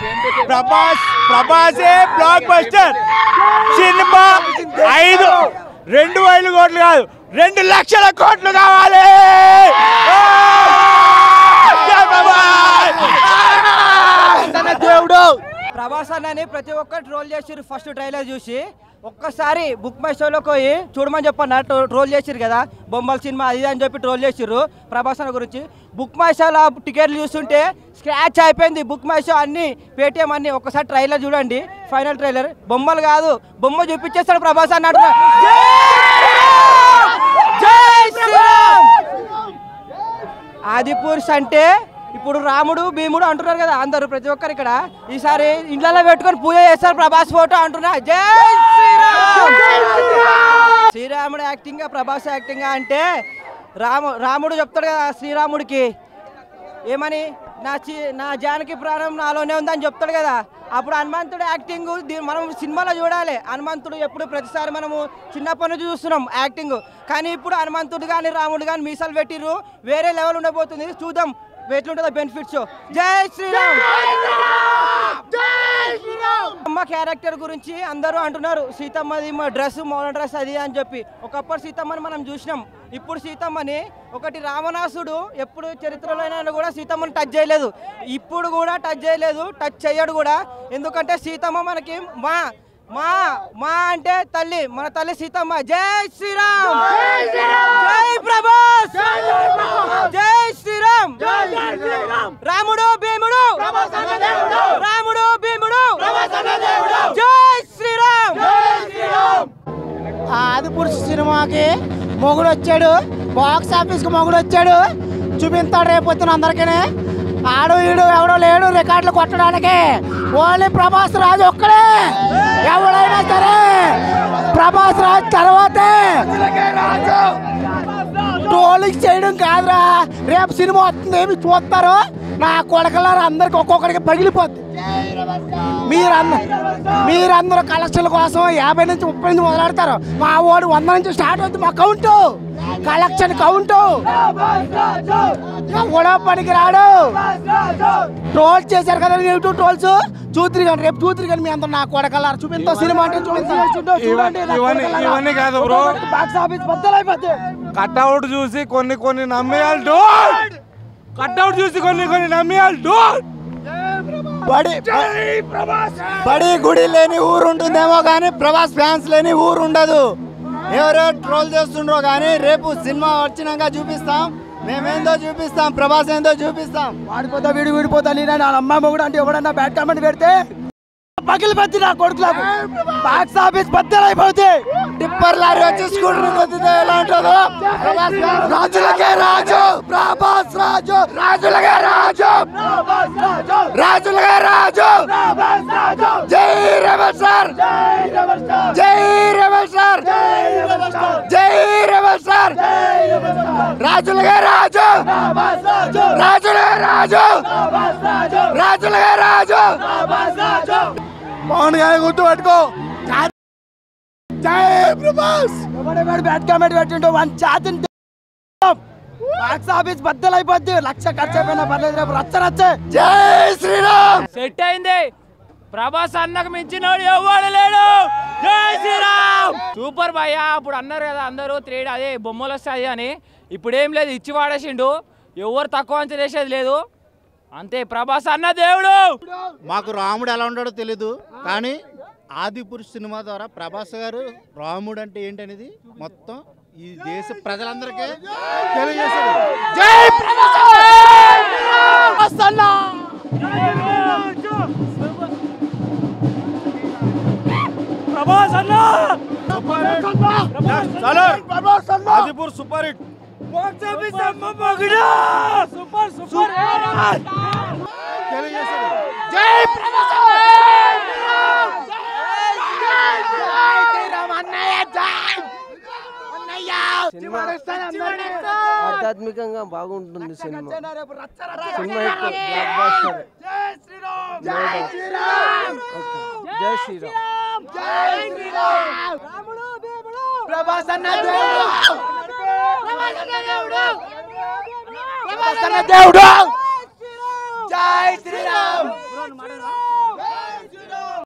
ప్రభాస్ ప్రభాసే blockbuster సినిమా ఐదు రెండు వేల కోట్లు కాదు రెండు లక్షల కోట్లు కావాలి ఆ! జై ప్రభాస్! దేవుడు ప్రభాస్ అన్నని ప్రతి ఒక్కరు ట్రోల్ చేసిర్రు ఫస్ట్ ట్రైలర్ చూసి ఒక్కసారి బుక్ మై షోలోకి పోయి చూడమని చెప్పన్న ట్రోల్ చేసిర్రు కదా బొమ్మల సినిమా అది ఇది అని చెప్పి ట్రోల్ చేసిర్రు ప్రభాస్ అన్న గురించి బుక్ మై షోలో టికెట్లు చూస్తుంటే స్క్రాచ్ అయిపోయింది బుక్ మై షో అన్ని పేటిఎం అన్ని ఒక్కసారి ట్రైలర్ చూడండి ఫైనల్ ట్రైలర్ బొమ్మలు కాదు బొమ్మ చూపించేస్తాడు ప్రభాస్ అన్న అంటున్నా. జై శ్రీరామ్ ఆది పురుష్ అంటే ఇప్పుడు రాముడు భీముడు అంటున్నారు కదా అందరూ ప్రతి ఒక్కరు ఇక్కడ ఈసారి ఇండ్లలో పెట్టుకొని పూజ చేస్తారు ప్రభాస్ ఫోటో అంటున్నా జై శ్రీరామ్ శ్రీరాముడు యాక్టింగ్ ప్రభాస్ యాక్టింగ్ అంటే రాము రాముడు చెప్తాడు కదా శ్రీరాముడికి ఏమని నా చి నా జానకి ప్రాణం నాలోనే ఉందని చెప్తాడు కదా అప్పుడు హనుమంతుడు యాక్టింగ్ దీ- మనం సినిమాలో చూడాలి హనుమంతుడు ఎప్పుడు ప్రతిసారి మనము చిన్నప్పటి నుంచి చూస్తున్నాం యాక్టింగ్ కానీ ఇప్పుడు హనుమంతుడు కానీ రాముడు కానీ మీసాలు పెట్టిర్రు వేరే లెవెల్ ఉండబోతుంది చూద్దాం ఎట్లుంటుందో బెనిఫిట్స్ జై శ్రీరామ్ అమ్మ క్యారెక్టర్ గురించి అందరూ అంటున్నారు సీతమ్మది మా డ్రెస్ మౌన డ్రెస్ అది అని చెప్పి ఒకప్పుడు సీతమ్మని మనం చూసినాం ఇప్పుడు సీతమ్మని ఒకటి రావణాసుడు ఎప్పుడు చరిత్రలో అయినా కూడా సీతమ్మని టచ్ చేయలేదు ఇప్పుడు కూడా టచ్ చేయలేదు టచ్ చేయడు కూడా ఎందుకంటే సీతమ్మ మనకి మా మా మా అంటే తల్లి మన తల్లి సీతమ్మ జై శ్రీరామ్ జై ప్రభాస్ జై శ్రీరామ్ రాముడు భీముడు రాముడు భీముడు జై శ్రీరామ్ ఆదిపురుష సినిమాకి మొగుడు వచ్చాడు బాక్స్ ఆఫీస్కి మొగుడు వచ్చాడు చూపిస్తాడు రేపు పొద్దున అందరికీ ఆడు ఈడు ఎవడో లేడు రికార్డులు కొట్టడానికి ఓన్లీ ప్రభాస్ రాజు ఒక్కడే ఎవడైనా సరే ప్రభాస్ రాజు తర్వాతే ట్రోలింగ్ చేయడం కాదురా రేపు సినిమా వస్తుంది ఏమి చూస్తారు నా కొడకలారా అందరికి ఒక్కొక్కడికి పగిలిపోద్ది మీరందరూ మీరందరూ కలెక్షన్ల కోసం యాభై నుంచి ముప్పై నుంచి మొదలెడతారు మా వాడు వంద నుంచి స్టార్ట్ అవుతుంది మా కౌంట్ కలెక్షన్ కౌంట్ కూడా పనికి రాడు ట్రోల్ చేశారు కదా నెగిటివ్ ట్రోల్స్ చూతురు కానీ రేపు చూతురు కానీ మీ అందరూ నా కొడకల్లారు చూపిస్తా సినిమా అంటే చూపిస్తా ఇవన్నీ ఇవన్నీ కాదు బ్రో బాక్స్ ఆఫీస్ బద్దలైపోద్ది కట్అవుట్ చూసి కొన్ని కొన్ని నమ్మేయాలి డోట్ కట్అవుట్ చూసి కొన్ని కొన్ని నమ్మేయాలి డోట్ బడి బడి గుడి లేని ఊరు ఉంటుందేమో కానీ ప్రభాస్ ఫ్యాన్స్ లేని ఊరు ఉండదు ఎవరో ట్రోల్ చేస్తుండ్రో కానీ రేపు సినిమా వచ్చినాక చూపిస్తాం మేమేందో చూపిస్తాం ప్రభాస్ ఏందో చూపిస్తాం వాడిపోతా వీడి వీడిపోతా నేను నా అమ్మాయి మొగుడు అంటే ఎవడన్నా బ్యాడ్ కామెంట్ పెడితే పగిలి పెద్ద నా కొడుకులకు బాక్స్ ఆఫీస్ బద్దలైపోతే టిప్పర్ లారీ వచ్చి స్కూటర్ కొద్దితే ఎలా ఉంటుందో ప్రభాస్ ఫ్యాన్స్ రాజులకే రాజు ప్రభాస్ రాజు రాజులకే రాజు రాజులకే రాజు జై రెబల్ సార్ జై రెబల్ సార్ జై రెబల్ సార్ రాజులకే రాజు రాజులకే రాజు రాజులకే రాజు పవన్ గారి గుర్తు పెట్టుకో జై ప్రభాస్ ఎవడెవడు బ్యాడ్ కామెంట్ పెట్టిండో వన్ ఛాతిని బాక్స్ ఆఫీస్ బద్దలైపోద్ది లక్ష ఖర్చు అయిపోయినా పర్లేదు రేపు రచ్చ రచ్చే జై శ్రీరామ్ సెట్ అయింది ప్రభాస్ అన్నకు మించినోడు ఎవడు లేడు జై శ్రీరామ్ సూపర్ భయ్య అప్పుడు అన్నారు కదా అందరూ త్రేడ్ అదే బొమ్మలు వస్తాయి అని ఇప్పుడు ఏం లేదు ఇచ్చి వాడేసిండు ఎవరు తక్కువ అంచనా వేసేది లేదు అంతే ప్రభాస్ అన్న దేవుడు మాకు రాముడు ఎలా ఉంటాడో తెలీదు కానీ ఆదిపురుష్ సినిమా ద్వారా ప్రభాస్ గారు రాముడు అంటే ఏంటనేది మొత్తం ఈ దేశ ప్రజలందరికీ తెలియజేశారు జై ప్రభాస్ అన్న! ప్రభాస్ అన్న Adipurush super hit box office అమ్మ మగుడా సూపర్ సూపర్ తెలియజేశారు జై ప్రభాస్ ఆధ్యాత్మికంగా బాగుంటుంది సినిమా సినిమా హిట్ బ్లాక్ బాస్టర్ ఓకే. జై శ్రీరామ్ ప్రభాస్ అన్న దేవుడు ప్రభాస్ అన్న దేవుడు ప్రభాస్ అన్న దేవుడు జై శ్రీరామ్